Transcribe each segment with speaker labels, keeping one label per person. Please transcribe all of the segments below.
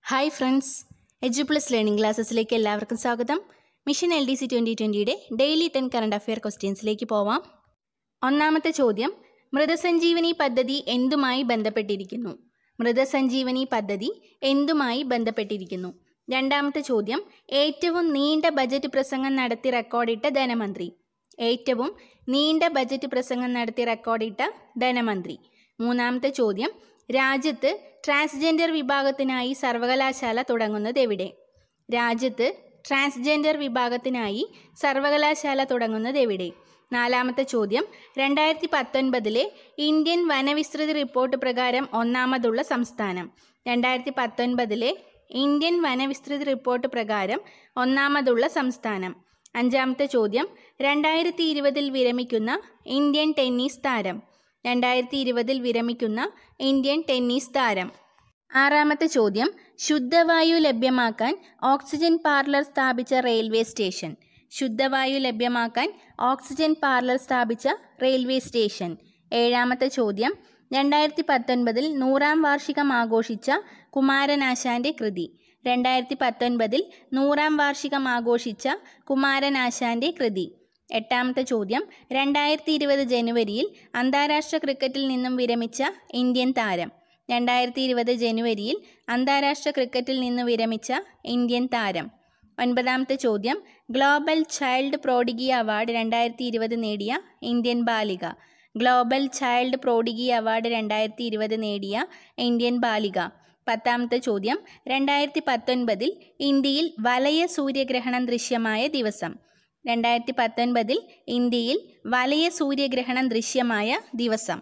Speaker 1: hi friends edu plus learning ക്ലാസ്സസിലേക്ക് എല്ലാവർക്കും സ്വാഗതം mission L D C twenty ട്വൻ്റിയുടെ ഡെയിലി ടെൻ കറണ്ട് അഫെയർ ക്വസ്റ്റ്യൻസിലേക്ക് പോവാം ഒന്നാമത്തെ ചോദ്യം മൃതസഞ്ജീവനി പദ്ധതി എന്തുമായി ബന്ധപ്പെട്ടിരിക്കുന്നു മൃതസഞ്ജീവനി പദ്ധതി എന്തുമായി ബന്ധപ്പെട്ടിരിക്കുന്നു രണ്ടാമത്തെ ചോദ്യം ഏറ്റവും നീണ്ട ബജറ്റ് പ്രസംഗം നടത്തി റെക്കോർഡിട്ട ധനമന്ത്രി ഏറ്റവും നീണ്ട ബജറ്റ് പ്രസംഗം നടത്തി റെക്കോർഡിട്ട ധനമന്ത്രി മൂന്നാമത്തെ ചോദ്യം രാജ്യത്ത് ട്രാൻസ്ജെൻഡർ വിഭാഗത്തിനായി സർവകലാശാല തുടങ്ങുന്നത് എവിടെ രാജ്യത്ത് ട്രാൻസ്ജെൻഡർ വിഭാഗത്തിനായി സർവകലാശാല തുടങ്ങുന്നത് എവിടെ നാലാമത്തെ ചോദ്യം രണ്ടായിരത്തി പത്തൊൻപതിലെ ഇന്ത്യൻ വനവിസ്തൃതി റിപ്പോർട്ട് പ്രകാരം ഒന്നാമതുള്ള സംസ്ഥാനം രണ്ടായിരത്തി പത്തൊൻപതിലെ ഇന്ത്യൻ വനവിസ്തൃതി റിപ്പോർട്ട് പ്രകാരം ഒന്നാമതുള്ള സംസ്ഥാനം അഞ്ചാമത്തെ ചോദ്യം രണ്ടായിരത്തി ഇരുപതിൽ വിരമിക്കുന്ന ഇന്ത്യൻ ടെന്നീസ് താരം രണ്ടായിരത്തി ഇരുപതിൽ വിരമിക്കുന്ന ഇന്ത്യൻ ടെന്നീസ് താരം ആറാമത്തെ ചോദ്യം ശുദ്ധവായു ലഭ്യമാക്കാൻ ഓക്സിജൻ പാർലർ സ്ഥാപിച്ച റെയിൽവേ സ്റ്റേഷൻ ശുദ്ധവായു ലഭ്യമാക്കാൻ ഓക്സിജൻ പാർലർ സ്ഥാപിച്ച റെയിൽവേ സ്റ്റേഷൻ ഏഴാമത്തെ ചോദ്യം രണ്ടായിരത്തി പത്തൊൻപതിൽ നൂറാം വാർഷികം ആഘോഷിച്ച കുമാരനാശാന്റെ കൃതി രണ്ടായിരത്തി പത്തൊൻപതിൽ നൂറാം വാർഷികം ആഘോഷിച്ച കുമാരനാശാന്റെ കൃതി എട്ടാമത്തെ ചോദ്യം രണ്ടായിരത്തി ഇരുപത് ജനുവരിയിൽ അന്താരാഷ്ട്ര ക്രിക്കറ്റിൽ നിന്നും വിരമിച്ച ഇന്ത്യൻ താരം രണ്ടായിരത്തി ഇരുപത് ജനുവരിയിൽ അന്താരാഷ്ട്ര ക്രിക്കറ്റിൽ നിന്ന് വിരമിച്ച ഇന്ത്യൻ താരം ഒൻപതാമത്തെ ചോദ്യം ഗ്ലോബൽ ചൈൽഡ് പ്രോഡിഗി അവാർഡ് രണ്ടായിരത്തി ഇരുപത് നേടിയ ഇന്ത്യൻ ബാലിക ഗ്ലോബൽ ചൈൽഡ് പ്രോഡിഗി അവാർഡ് രണ്ടായിരത്തി ഇരുപത് നേടിയ ഇന്ത്യൻ ബാലിക പത്താമത്തെ ചോദ്യം രണ്ടായിരത്തി പത്തൊൻപതിൽ ഇന്ത്യയിൽ വലയ സൂര്യഗ്രഹണം ദൃശ്യമായ ദിവസം രണ്ടായിരത്തി പത്തൊൻപതിൽ ഇന്ത്യയിൽ വലയ സൂര്യഗ്രഹണം ദൃശ്യമായ ദിവസം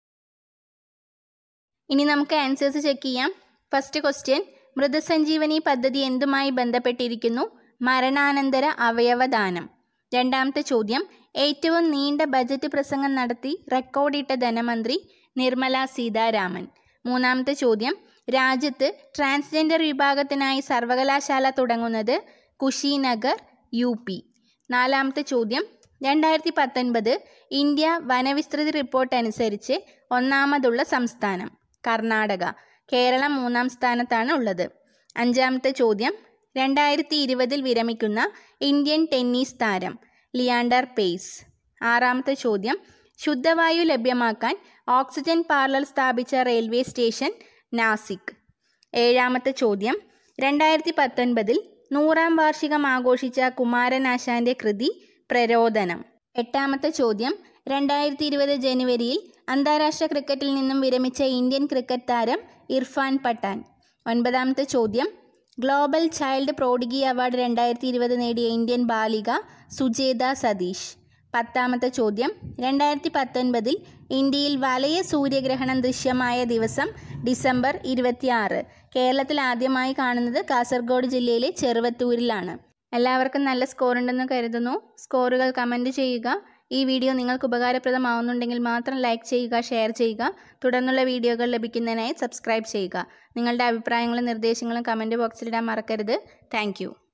Speaker 1: ഇനി നമുക്ക് ആൻസേഴ്സ് ചെക്ക് ചെയ്യാം ഫസ്റ്റ് ക്വസ്റ്റ്യൻ മൃതസഞ്ജീവനി പദ്ധതി എന്തുമായി ബന്ധപ്പെട്ടിരിക്കുന്നു മരണാനന്തര അവയവദാനം രണ്ടാമത്തെ ചോദ്യം ഏറ്റവും നീണ്ട ബജറ്റ് പ്രസംഗം നടത്തി റെക്കോർഡിട്ട ധനമന്ത്രി നിർമ്മല സീതാരാമൻ മൂന്നാമത്തെ ചോദ്യം രാജ്യത്ത് ട്രാൻസ്ജെൻഡർ വിഭാഗത്തിനായി സർവകലാശാല തുടങ്ങുന്നത് കുശിനഗർ യു പി നാലാമത്തെ ചോദ്യം രണ്ടായിരത്തി പത്തൊൻപത് ഇന്ത്യ വനവിസ്തൃതി റിപ്പോർട്ട് അനുസരിച്ച് ഒന്നാമതുള്ള സംസ്ഥാനം കർണാടക കേരളം മൂന്നാം സ്ഥാനത്താണ് ഉള്ളത് അഞ്ചാമത്തെ ചോദ്യം രണ്ടായിരത്തി ഇരുപതിൽ വിരമിക്കുന്ന ഇന്ത്യൻ ടെന്നീസ് താരം ലിയാണ്ടർ പേസ് ആറാമത്തെ ചോദ്യം ശുദ്ധവായു ലഭ്യമാക്കാൻ ഓക്സിജൻ പാർലർ സ്ഥാപിച്ച റെയിൽവേ സ്റ്റേഷൻ നാസിക് ഏഴാമത്തെ ചോദ്യം രണ്ടായിരത്തി പത്തൊൻപതിൽ നൂറാം വാർഷികം ആഘോഷിച്ച കുമാരനാശാന്റെ കൃതി പ്രരോദനം എട്ടാമത്തെ ചോദ്യം രണ്ടായിരത്തി ഇരുപത് ജനുവരിയിൽ അന്താരാഷ്ട്ര ക്രിക്കറ്റിൽ നിന്നും വിരമിച്ച ഇന്ത്യൻ ക്രിക്കറ്റ് താരം ഇർഫാൻ പഠാൻ ഒൻപതാമത്തെ ചോദ്യം ഗ്ലോബൽ ചൈൽഡ് പ്രോഡിഗി അവാർഡ് രണ്ടായിരത്തി ഇരുപത് നേടിയ ഇന്ത്യൻ ബാലിക സുജേത സതീഷ് പത്താമത്തെ ചോദ്യം രണ്ടായിരത്തി പത്തൊൻപതിൽ ഇന്ത്യയിൽ വലയ സൂര്യഗ്രഹണം ദൃശ്യമായ ദിവസം ഡിസംബർ ഇരുപത്തിയാറ് കേരളത്തിൽ ആദ്യമായി കാണുന്നത് കാസർഗോഡ് ജില്ലയിലെ ചെറുവത്തൂരിലാണ് എല്ലാവർക്കും നല്ല സ്കോർ ഉണ്ടെന്ന് കരുതുന്നു സ്കോറുകൾ കമൻറ്റ് ചെയ്യുക ഈ വീഡിയോ നിങ്ങൾക്ക് ഉപകാരപ്രദമാവുന്നുണ്ടെങ്കിൽ മാത്രം ലൈക്ക് ചെയ്യുക ഷെയർ ചെയ്യുക തുടർന്നുള്ള വീഡിയോകൾ ലഭിക്കുന്നതിനായി സബ്സ്ക്രൈബ് ചെയ്യുക നിങ്ങളുടെ അഭിപ്രായങ്ങളും നിർദ്ദേശങ്ങളും കമൻറ്റ് ബോക്സിലിടാൻ മറക്കരുത് താങ്ക്